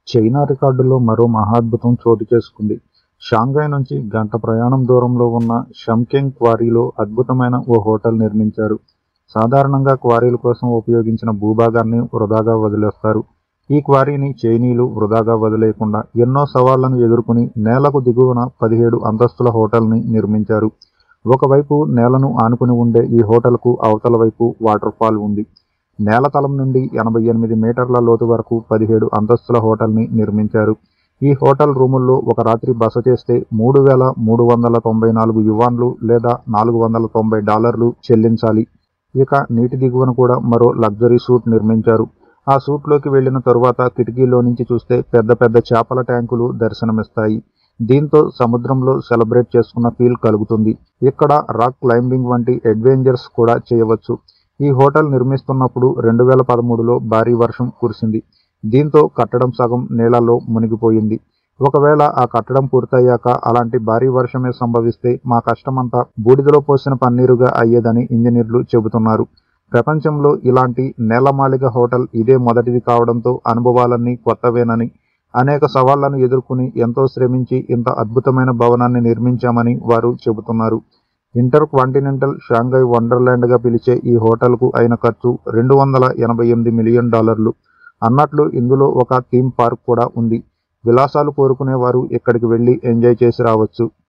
China రికార్డుల్లో మరో మహాద్భుతం చోటు చేసుకుంది షాంఘై నుంచి గంట ప్రయాణం దూరంలో ఉన్న షంకెంగ్ క్వారీలో అద్భుతమైన ఓ హోటల్ నిర్మించారు సాధారణంగా క్వారీల కోసం ఉపయోగించిన భూభాగాన్ని వృధాగా వదిలేస్తారు ఈ క్వారీని చైనీయులు వృధాగా వదిలేయకుండా ఎన్నో సవాళ్లను ఎదుర్కొని నేలకు దిగువన పదిహేడు అంతస్తుల హోటల్ని నిర్మించారు ఒకవైపు నేలను ఆనుకుని ఉండే ఈ హోటల్కు అవతల వైపు వాటర్ ఫాల్ ఉంది నేలతలం నుండి ఎనభై ఎనిమిది మీటర్ల లోతు వరకు పదిహేడు అంతస్తుల హోటల్ని నిర్మించారు ఈ హోటల్ రూముల్లో ఒక రాత్రి బస చేస్తే మూడు వేల మూడు వందల తొంభై నాలుగు యువాన్లు లేదా నాలుగు వందల తొంభై డాలర్లు చెల్లించాలి ఇక నీటి దిగువన కూడా మరో లగ్జరీ సూట్ నిర్మించారు ఆ సూట్లోకి వెళ్లిన తరువాత కిటికీలో నుంచి చూస్తే పెద్ద పెద్ద చేపల ట్యాంకులు దర్శనమిస్తాయి దీంతో సముద్రంలో సెలబ్రేట్ చేసుకున్న ఫీల్ కలుగుతుంది ఇక్కడ రాక్ క్లైంబింగ్ వంటి అడ్వెంచర్స్ కూడా చేయవచ్చు ఈ హోటల్ నిర్మిస్తున్నప్పుడు రెండు వేల పదమూడులో భారీ వర్షం కురిసింది దీంతో కట్టడం సగం నీళ్లలో మునిగిపోయింది ఒకవేళ ఆ కట్టడం పూర్తయ్యాక అలాంటి భారీ వర్షమే సంభవిస్తే మా కష్టమంతా బూడిదలో పోసిన పన్నీరుగా అయ్యేదని ఇంజనీర్లు చెబుతున్నారు ప్రపంచంలో ఇలాంటి నేలమాళిగ హోటల్ ఇదే మొదటిది కావడంతో అనుభవాలన్నీ కొత్తవేనని అనేక సవాళ్లను ఎదుర్కొని ఎంతో శ్రమించి ఇంత అద్భుతమైన భవనాన్ని నిర్మించామని వారు చెబుతున్నారు ఇంటర్ కాంటినెంటల్ షాంఘై వండర్లాండ్గా పిలిచే ఈ హోటల్కు అయిన ఖర్చు రెండు వందల ఎనభై ఎనిమిది మిలియన్ డాలర్లు అన్నట్లు ఇందులో ఒక థీమ్ పార్క్ కూడా ఉంది విలాసాలు కోరుకునే వారు ఇక్కడికి వెళ్ళి ఎంజాయ్ చేసి రావచ్చు